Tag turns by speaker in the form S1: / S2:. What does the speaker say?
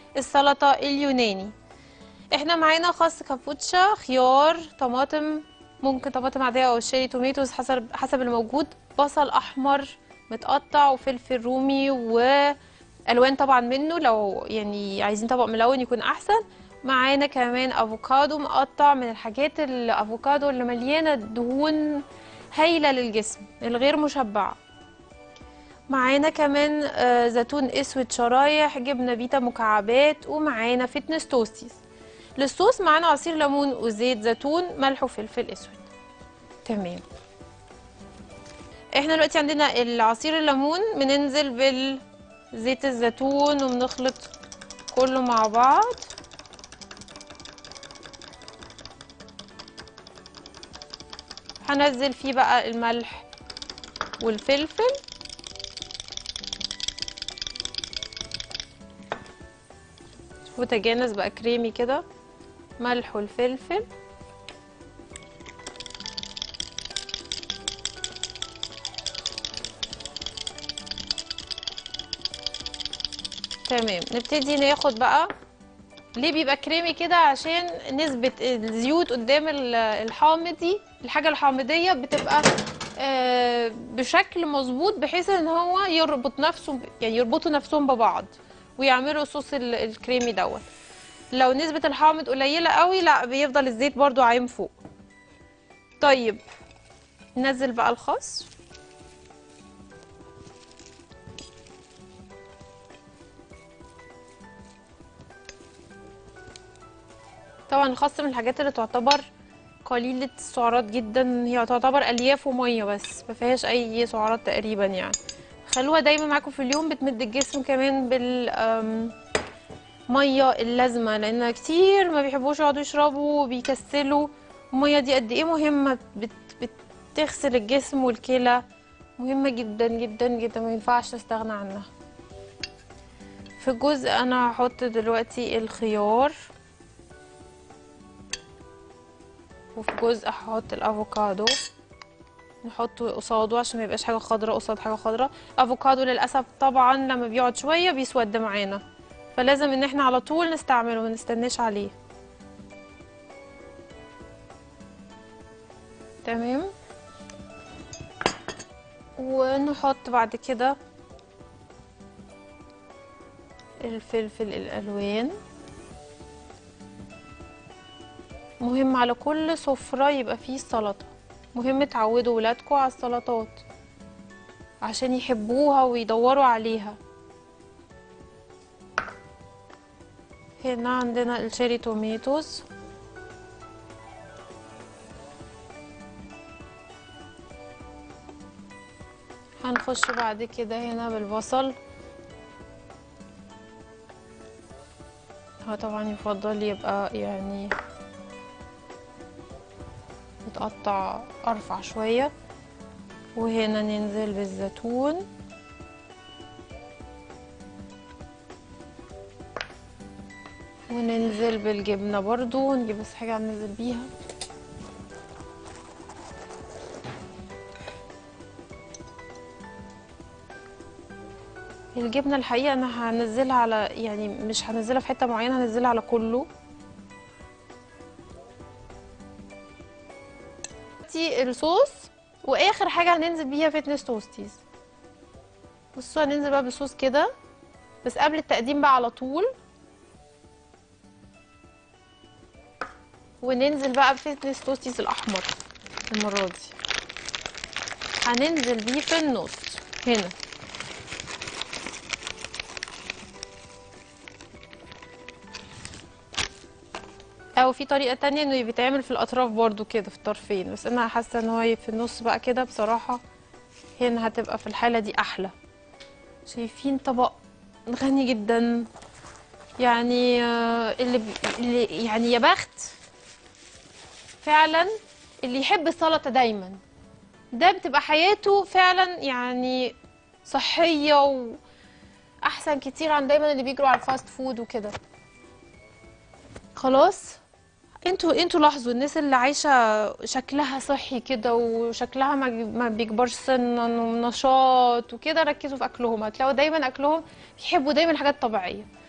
S1: السلطة اليوناني احنا معانا خس كابوتشا خيار طماطم ممكن طماطم عادية او شيري توميتوز حسب حسب الموجود بصل احمر متقطع وفلفل رومي والوان طبعا منه لو يعني عايزين طبق ملون يكون احسن معانا كمان افوكادو مقطع من الحاجات الافوكادو اللي مليانه دهون هايله للجسم الغير مشبعه معانا كمان آه، زيتون اسود شرايح جبنه فيتا مكعبات ومعانا فتنس توستيز للصوص معانا عصير ليمون وزيت زيتون ملح وفلفل اسود تمام احنا دلوقتي عندنا العصير الليمون بننزل بالزيت الزيتون وبنخلط كله مع بعض هنزل فيه بقى الملح والفلفل شوفوا تجانس بقى كريمي كده ملح والفلفل تمام نبتدي ناخد بقى ليه بيبقى كريمي كده عشان نسبة الزيوت قدام ال- الحامضي الحاجة الحامضية بتبقى آه، بشكل مظبوط بحيث ان هو يربط نفسه ب- يعني يربطوا نفسهم ببعض ويعملوا الصوص ال- الكريمي دوت لو نسبة الحامض قليلة قوي لا بيفضل الزيت برضو عايم فوق طيب ننزل بقى الخس طبعا الخس من الحاجات اللي تعتبر قليلة السعرات جدا هي تعتبر ألياف ومية بس ما فيهاش أي سعرات تقريبا يعني خلوها دايما معاكم في اليوم بتمد الجسم كمان بال أم، مية اللازمة لأن كتير ما بيحبوش يقعدوا يشربوا وبيكسلوا المية دي قد إيه مهمة بت بتغسل الجسم والكلى مهمة جدا جدا جدا ما ينفعش نستغنى عنها في الجزء أنا هحط دلوقتي الخيار وفي جزء هحط الافوكادو نحطه قصاده عشان ما يبقاش حاجه خضراء قصاد حاجه خضراء افوكادو للاسف طبعا لما بيقعد شويه بيسود معانا فلازم ان احنا على طول نستعمله ما نستناش عليه تمام ونحط بعد كده الفلفل الالوان مهم على كل سفرة يبقى فيه سلطة مهم تعودوا ولادكم على السلطات عشان يحبوها ويدوروا عليها هنا عندنا الشيري توميتوز هنخش بعد كده هنا بالبصل هو طبعا يفضل يبقى يعني متقطع ارفع شوية وهنا ننزل بالزيتون وننزل بالجبنة برضو نجيب بس حاجة ننزل بيها الجبنة الحقيقة أنا هنزلها على يعني مش هنزلها في حتة معينة هنزلها على كله دلوقتي الصوص واخر حاجه هننزل بيها فتنس توستيز بصوا هننزل بقى بالصوص كده بس قبل التقديم بقى على طول وننزل بقى بفتنس توستيز الاحمر المره دي هننزل بيه في النص هنا او في طريقه تانية انه بيتعمل في الاطراف برضو كده في الطرفين بس انا حاسه ان هو في النص بقى كده بصراحه هنا هتبقى في الحاله دي احلى شايفين طبق غني جدا يعني آه، اللي, بي... اللي يعني يا بخت فعلا اللي يحب السلطه دايما ده بتبقى حياته فعلا يعني صحيه واحسن كتير عن دايما اللي بيجروا على الفاست فود وكده خلاص انتوا انتوا لاحظوا الناس اللي عايشه شكلها صحي كده وشكلها ما ما بيكبرش سنا ونشاط وكده ركزوا في اكلهم هتلاقوا دايما اكلهم بيحبوا دايما الحاجات الطبيعيه